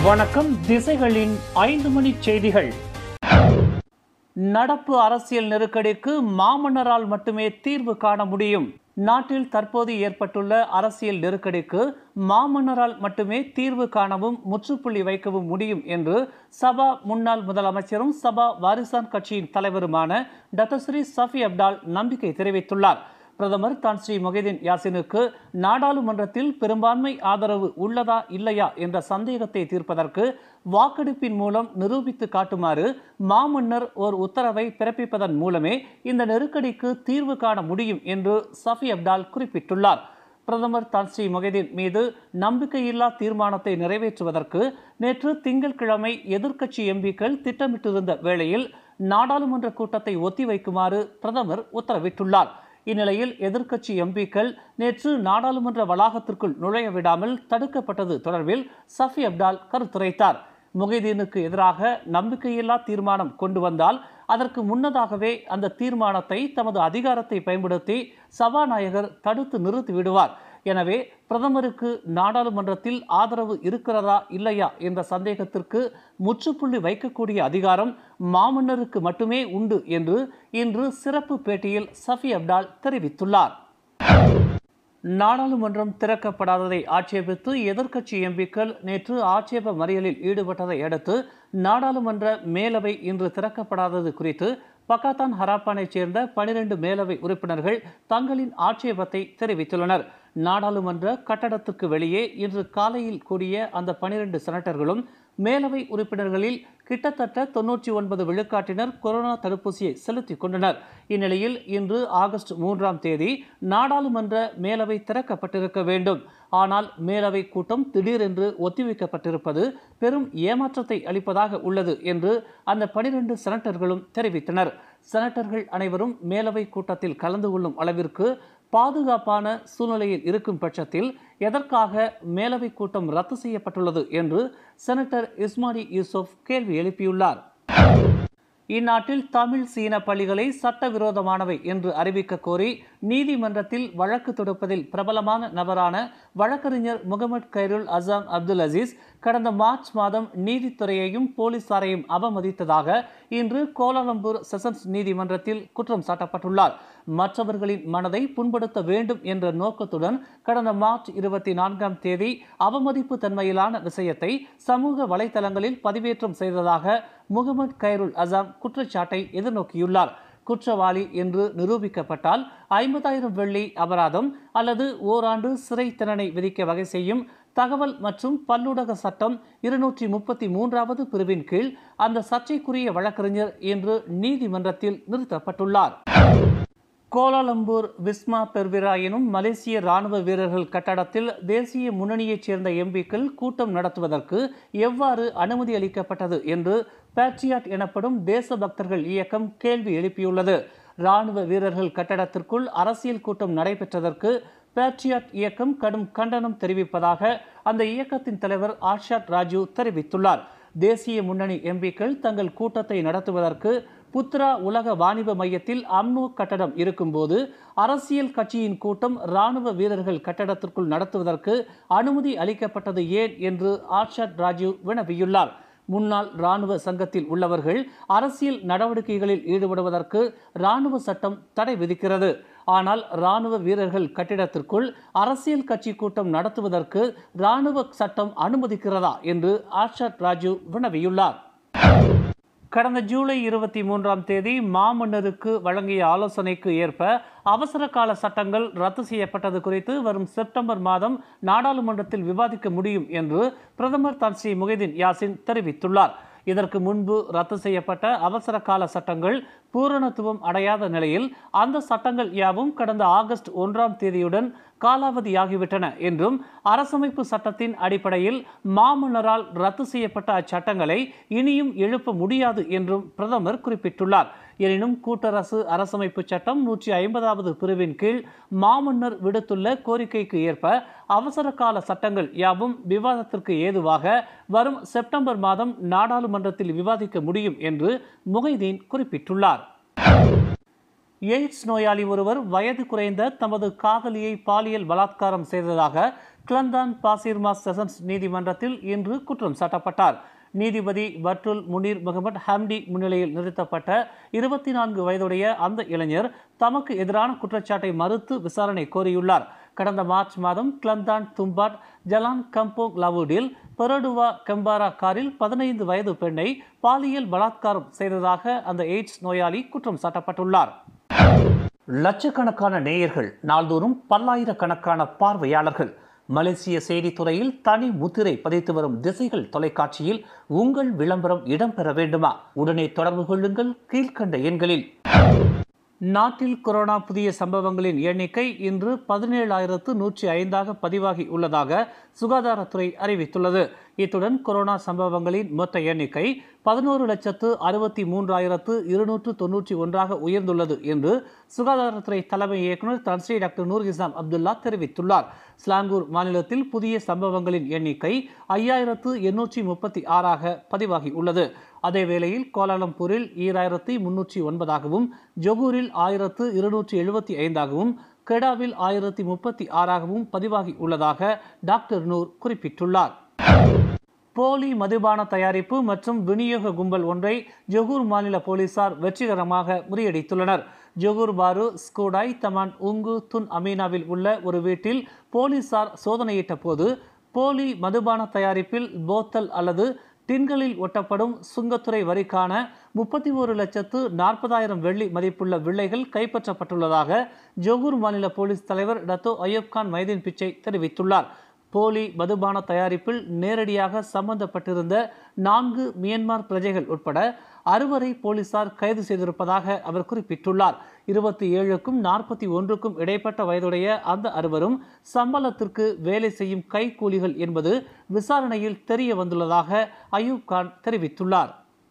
வணக்கம் திசைகளின் ஐந்து மணி செய்திகள் நடப்பு அரசியல் நெருக்கடிக்கு மாமன்னரால் மட்டுமே தீர்வு காண முடியும் நாட்டில் தற்போது ஏற்பட்டுள்ள அரசியல் நெருக்கடிக்கு மாமன்னரால் மட்டுமே தீர்வு காணவும் முற்றுப்புள்ளி வைக்கவும் முடியும் என்று சபா முன்னாள் முதலமைச்சரும் சபா வாரிசான் கட்சியின் தலைவருமான டத்தஸ்ரீ சஃபி அப்டால் நம்பிக்கை தெரிவித்துள்ளார் பிரதமர் தான் ஸ்ரீ மொஹிதீன் யாசினுக்கு நாடாளுமன்றத்தில் பெரும்பான்மை ஆதரவு உள்ளதா இல்லையா என்ற சந்தேகத்தை தீர்ப்பதற்கு வாக்கெடுப்பின் மூலம் நிரூபித்து காட்டுமாறு மாமன்னர் ஓர் உத்தரவை பிறப்பிப்பதன் மூலமே இந்த நெருக்கடிக்கு தீர்வு காண முடியும் என்று சஃபி அப்டால் குறிப்பிட்டுள்ளார் பிரதமர் தான் ஸ்ரீ மொஹிதீன் மீது நம்பிக்கையில்லா தீர்மானத்தை நிறைவேற்றுவதற்கு நேற்று திங்கட்கிழமை எதிர்க்கட்சி எம்பிக்கள் திட்டமிட்டிருந்த வேளையில் நாடாளுமன்ற கூட்டத்தை ஒத்திவைக்குமாறு பிரதமர் உத்தரவிட்டுள்ளார் இந்நிலையில் எதிர்க்கட்சி எம்பிக்கள் நேற்று நாடாளுமன்ற வளாகத்திற்குள் நுழைய விடாமல் தடுக்கப்பட்டது தொடர்பில் சஃபி அப்டால் கருத்துரைத்தார் முகைதீனுக்கு எதிராக நம்பிக்கையில்லா தீர்மானம் கொண்டு வந்தால் அதற்கு முன்னதாகவே அந்த தீர்மானத்தை தமது அதிகாரத்தை பயன்படுத்தி சபாநாயகர் தடுத்து நிறுத்தி விடுவார் எனவே பிரதமருக்கு நாடாளுமன்றத்தில் ஆதரவு இருக்கிறதா இல்லையா என்ற சந்தேகத்திற்கு முற்றுப்புள்ளி வைக்கக்கூடிய அதிகாரம் மாமன்னருக்கு மட்டுமே உண்டு என்று இன்று சிறப்பு பேட்டியில் சஃபி அப்டால் தெரிவித்துள்ளார் நாடாளுமன்றம் திறக்கப்படாததை ஆட்சேபித்து எதிர்க்கட்சி எம்பிக்கள் நேற்று ஆட்சேப மறியலில் ஈடுபட்டதை அடுத்து நாடாளுமன்ற மேலவை இன்று திறக்கப்படாதது குறித்து பக்காத்தான் ஹராப்பானைச் சேர்ந்த பனிரெண்டு மேலவை உறுப்பினர்கள் தங்களின் ஆட்சேபத்தை தெரிவித்துள்ளனர் நாடாளுமன்ற கட்டடத்துக்கு வெளியே இன்று காலையில் கூடிய அந்த பனிரெண்டு செனட்டர்களும் மேலவை உறுப்பினர்களில் கிட்டத்தட்ட தொன்னூற்றி ஒன்பது விழுக்காட்டினர் கொரோனா தடுப்பூசியை செலுத்திக் கொண்டனர் இந்நிலையில் இன்று ஆகஸ்ட் மூன்றாம் தேதி நாடாளுமன்ற மேலவை திறக்கப்பட்டிருக்க வேண்டும் ஆனால் மேலவை கூட்டம் திடீரென்று ஒத்திவைக்கப்பட்டிருப்பது பெரும் ஏமாற்றத்தை அளிப்பதாக உள்ளது என்று அந்த பனிரெண்டு செனட்டர்களும் தெரிவித்தனர் செனட்டர்கள் அனைவரும் மேலவை கூட்டத்தில் கலந்து கொள்ளும் அளவிற்கு பாதுகாப்பான சூழ்நிலையில் இருக்கும் பட்சத்தில் எதற்காக மேலவை கூட்டம் ரத்து செய்யப்பட்டுள்ளது என்று செனட்டர் இஸ்மாடி யூசுப் கேள்வி எழுப்பியுள்ளார் இந்நாட்டில் தமிழ் சீன பள்ளிகளை சட்டவிரோதமானவை என்று அறிவிக்க கோரி நீதிமன்றத்தில் வழக்கு தொடுப்பதில் பிரபலமான நபரான வழக்கறிஞர் முகமது கைருல் அசாம் அப்துல் அசீஸ் கடந்த மார்ச் மாதம் நீதித்துறையையும் போலீசாரையும் அவமதித்ததாக இன்று கோலாலம்பூர் செஷன்ஸ் நீதிமன்றத்தில் குற்றம் சாட்டப்பட்டுள்ளார் மற்றவர்களின் மனதை புண்படுத்த வேண்டும் என்ற நோக்கத்துடன் கடந்த மார்ச் இருபத்தி நான்காம் தேதி அவமதிப்பு தன்மையிலான விஷயத்தை சமூக வலைதளங்களில் பதிவேற்றம் செய்ததாக முகமது கைருல் அசாம் குற்றச்சாட்டை எதிர்நோக்கியுள்ளார் குற்றவாளி என்று நிரூபிக்கப்பட்டால் ஐம்பதாயிரம் வெள்ளி அபராதம் அல்லது ஓராண்டு சிறை தண்டனை விதிக்க வகை செய்யும் தகவல் மற்றும் பல்லூடக சட்டம் இருநூற்றி முப்பத்தி மூன்றாவது பிரிவின் கீழ் அந்த சர்ச்சைக்குரிய வழக்கறிஞர் இன்று நீதிமன்றத்தில் நிறுத்தப்பட்டுள்ளார் கோலாலம்பூர் விஸ்மா பெர்விரா எனும் மலேசிய ராணுவ வீரர்கள் கட்டடத்தில் தேசிய முன்னணியைச் சேர்ந்த எம்பிக்கள் கூட்டம் நடத்துவதற்கு எவ்வாறு அனுமதி அளிக்கப்பட்டது என்று பேட்ரியாட் எனப்படும் தேசபக்தர்கள் இயக்கம் கேள்வி எழுப்பியுள்ளது ராணுவ வீரர்கள் கட்டடத்திற்குள் அரசியல் கூட்டம் நடைபெற்றதற்கு பேட்ரியாட் இயக்கம் கடும் கண்டனம் தெரிவிப்பதாக அந்த இயக்கத்தின் தலைவர் ஆஷாத் ராஜு தெரிவித்துள்ளார் தேசிய முன்னணி எம்பிக்கள் தங்கள் கூட்டத்தை நடத்துவதற்கு புத்ரா உலக வாணிப மையத்தில் அம்னோ கட்டடம் இருக்கும்போது அரசியல் கட்சியின் கூட்டம் ராணுவ வீரர்கள் கட்டடத்திற்குள் நடத்துவதற்கு அனுமதி அளிக்கப்பட்டது ஏன் என்று ஆர்ஷாத் ராஜு வினவியுள்ளார் முன்னாள் இராணுவ சங்கத்தில் உள்ளவர்கள் அரசியல் நடவடிக்கைகளில் ஈடுபடுவதற்கு இராணுவ சட்டம் தடை விதிக்கிறது ஆனால் இராணுவ வீரர்கள் கட்டிடத்திற்குள் அரசியல் கட்சி கூட்டம் நடத்துவதற்கு இராணுவ சட்டம் அனுமதிக்கிறதா என்று ஆர்ஷாத் ராஜு வினவியுள்ளார் கடந்த ஜூலை இருபத்தி மூன்றாம் தேதி மாமன்னருக்கு வழங்கிய ஆலோசனைக்கு ஏற்ப அவசர கால சட்டங்கள் ரத்து செய்யப்பட்டது குறித்து வரும் செப்டம்பர் மாதம் நாடாளுமன்றத்தில் விவாதிக்க முடியும் என்று பிரதமர் தான் ஸ்ரீ முகைதீன் யாசின் தெரிவித்துள்ளார் இதற்கு முன்பு ரத்து செய்யப்பட்ட அவசர கால சட்டங்கள் பூரணத்துவம் அடையாத நிலையில் அந்த சட்டங்கள் யாவும் கடந்த ஆகஸ்ட் ஒன்றாம் தேதியுடன் காலாவதியாகிவிட்டன என்றும் அரசமைப்பு சட்டத்தின் அடிப்படையில் மாமன்னரால் ரத்து செய்யப்பட்ட அச்சட்டங்களை இனியும் எழுப்ப முடியாது என்றும் பிரதமர் குறிப்பிட்டுள்ளார் எனினும் கூட்டரசு அரசமைப்பு சட்டம் நூற்றி ஐம்பதாவது பிரிவின் கீழ் மாமன்னர் விடுத்துள்ள கோரிக்கைக்கு ஏற்ப அவசர கால சட்டங்கள் யாவும் விவாதத்திற்கு ஏதுவாக வரும் செப்டம்பர் மாதம் நாடாளுமன்றத்தில் விவாதிக்க முடியும் என்று முகைதீன் குறிப்பிட்டுள்ளார் எய்ட்ஸ் நோயாளி ஒருவர் வயது குறைந்த தமது காதலியை பாலியல் பலாத்காரம் செய்ததாக கிளந்தான் பாசிர்மா செஷன்ஸ் நீதிமன்றத்தில் இன்று குற்றம் சாட்டப்பட்டார் நீதிபதி பட்டுல் முனீர் முகமது ஹம்டி முன்னிலையில் நிறுத்தப்பட்ட இருபத்தி நான்கு வயதுடைய அந்த இளைஞர் தமக்கு எதிரான குற்றச்சாட்டை மறுத்து விசாரணை கோரியுள்ளார் கடந்த மார்ச் மாதம் கிளந்தான் தும்பாட் ஜலான் கம்போங் லவுடில் பெரடுவா கெம்பாரா காரில் பதினைந்து வயது பெண்ணை பாலியல் பலாத்காரம் செய்ததாக அந்த எய்ட்ஸ் நோயாளி குற்றம் சாட்டப்பட்டுள்ளார் லட்சக்கணக்கான நேயர்கள் நாள்தோறும் பல்லாயிரக்கணக்கான பார்வையாளர்கள் மலேசிய செய்தித்துறையில் தனி முத்திரை பதித்து வரும் திசைகள் தொலைக்காட்சியில் உங்கள் விளம்பரம் இடம்பெற வேண்டுமா உடனே தொடர்பு கொள்ளுங்கள் கீழ்கண்ட எண்களில் நாட்டில் கொரோனா புதிய சம்பவங்களின் எண்ணிக்கை இன்று பதினேழாயிரத்து நூற்றி ஐந்தாக பதிவாகி உள்ளதாக சுகாதாரத்துறை அறிவித்துள்ளது இத்துடன் கொரோனா சம்பவங்களின் மொத்த எண்ணிக்கை பதினோரு லட்சத்து அறுபத்தி மூன்றாயிரத்து இருநூற்று தொன்னூற்றி ஒன்றாக உயர்ந்துள்ளது என்று சுகாதாரத்துறை தலைமை இயக்குநர் Tan Sri doctor Noor Islam Abdullah தெரிவித்துள்ளார் ஸ்லாங்கூர் மாநிலத்தில் புதிய சம்பவங்களின் எண்ணிக்கை ஐயாயிரத்து எண்ணூற்றி முப்பத்தி ஆறாக பதிவாகி உள்ளது அதே வேளையில் கோலாலம்பூரில் ஈராயிரத்தி முன்னூற்றி ஒன்பதாகவும் ஜொகூரில் ஆயிரத்து இருநூற்றி எழுபத்தி ஐந்தாகவும் கெடாவில் ஆயிரத்தி முப்பத்தி ஆறாகவும் பதிவாகி உள்ளதாக டாக்டர் நூர் குறிப்பிட்டுள்ளார் போலி மதுபான தயாரிப்பு மற்றும் விநியோக கும்பல் ஒன்றை ஜொகூர் மாநில போலீசார் வெற்றிகரமாக முறியடித்துள்ளனர் Johor Bahru Skudai Taman Ungku Tun அமீனாவில் உள்ள ஒரு வீட்டில் போலீசார் சோதனையிட்ட போது போலி மதுபான தயாரிப்பில் போத்தல் அல்லது டின்களில் ஒட்டப்படும் சுங்கத்துறை வரிக்கான முப்பத்தி ஒரு லட்சத்து நாற்பதாயிரம் வெள்ளி மதிப்புள்ள வில்லைகள் கைப்பற்றப்பட்டுள்ளதாக ஜொகூர் மாநில போலீஸ் தலைவர் டத்தோ அய்யப் கான் மைதீன் பிச்சை தெரிவித்துள்ளார் போலி மதுபான தயாரிப்பில் நேரடியாக சம்பந்தப்பட்டிருந்த நான்கு மியன்மார் பிரஜைகள் உட்பட அறுவரை போலீசார் கைது செய்திருப்பதாக அவர் குறிப்பிட்டுள்ளார் இருபத்தி ஏழுக்கும் நாற்பத்தி ஒன்றுக்கும் இடைப்பட்ட வயதுடைய அந்த அறுவரும் சம்பளத்திற்கு வேலை செய்யும் கைக்கூலிகள் என்பது விசாரணையில் தெரிய வந்துள்ளதாக அயூப் கான் தெரிவித்துள்ளார்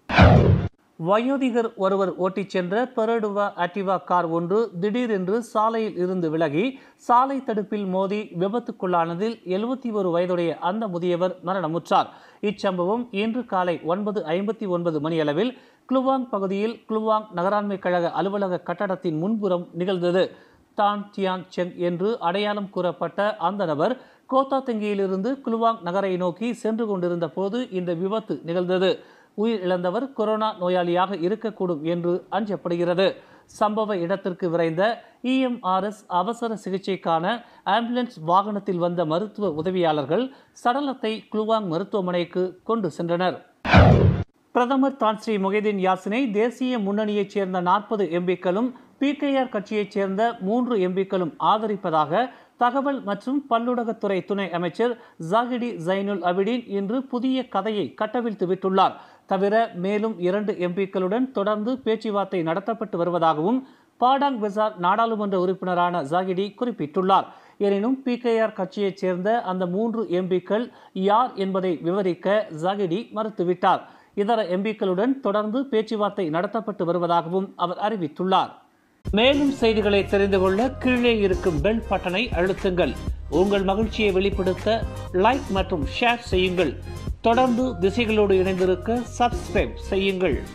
வயோதிகர் ஒருவர் ஓட்டிச் சென்ற பெரடுவா ஆக்டிவா கார் ஒன்று திடீரென்று சாலையில் இருந்து விலகி சாலை தடுப்பில் மோதி விபத்துக்குள்ளானதில் எழுபத்தி ஒரு வயதுடைய அந்த முதியவர் மரணமுற்றார் இச்சம்பவம் இன்று காலை ஒன்பது ஐம்பத்தி ஒன்பது மணியளவில் குளுவாங் பகுதியில் குளுவாங் நகராண்மை கழக அலுவலக கட்டடத்தின் முன்புறம் நிகழ்ந்தது டான் டியான் செங் என்று அடையாளம் கூறப்பட்ட அந்த நபர் கோத்தாத்தங்கியிலிருந்து குலுவாங் நகரை நோக்கி சென்று கொண்டிருந்த போது இந்த விபத்து நிகழ்ந்தது உயிர் இழந்தவர் கொரோனா நோயாளியாக இருக்கக்கூடும் என்று அஞ்சப்படுகிறது சம்பவ இடத்திற்கு விரைந்த இஎம்ஆர்எஸ் அவசர சிகிச்சைக்கான ஆம்புலன்ஸ் வாகனத்தில் வந்த மருத்துவ உதவியாளர்கள் சடலத்தை குளுவாங் மருத்துவமனைக்கு கொண்டு சென்றனர் பிரதமர் தான் ஸ்ரீ மொஹிதீன் யாசினை தேசிய முன்னணியைச் சேர்ந்த நாற்பது எம்பிக்களும் பிகேஆர் கட்சியைச் சேர்ந்த மூன்று எம்பிக்களும் ஆதரிப்பதாக தகவல் மற்றும் பல்லுலகத்துறை துணை அமைச்சர் ஜாகிடி ஜைனுல் அபிடின் இன்று புதிய கதையை கட்டவிழ்த்து விட்டுள்ளார் தவிர மேலும் இரண்டு எம்பிக்களுடன் தொடர்ந்து பேச்சுவார்த்தை நடத்தப்பட்டு வருவதாகவும் பாடாங் பெசார் நாடாளுமன்ற உறுப்பினரான ஜாகிடி குறிப்பிட்டுள்ளார் எனினும் பிகேஆர் கட்சியைச் சேர்ந்த அந்த மூன்று எம்பிக்கள் யார் என்பதை விவரிக்க ஜாகிடி மறுத்துவிட்டார் இதர எம்பிக்களுடன் தொடர்ந்து பேச்சுவார்த்தை நடத்தப்பட்டு வருவதாகவும் அவர் அறிவித்துள்ளார் மேலும் செய்திகளை தெரிந்து கொள்ள கீழே இருக்கும் பெல் பட்டனை அழுத்துங்கள் உங்கள் மகிழ்ச்சியை வெளிப்படுத்த லைக் மற்றும் ஷேர் செய்யுங்கள் தொடர்ந்து திசைகளோடு இணைந்திருக்க சப்ஸ்கிரைப் செய்யுங்கள்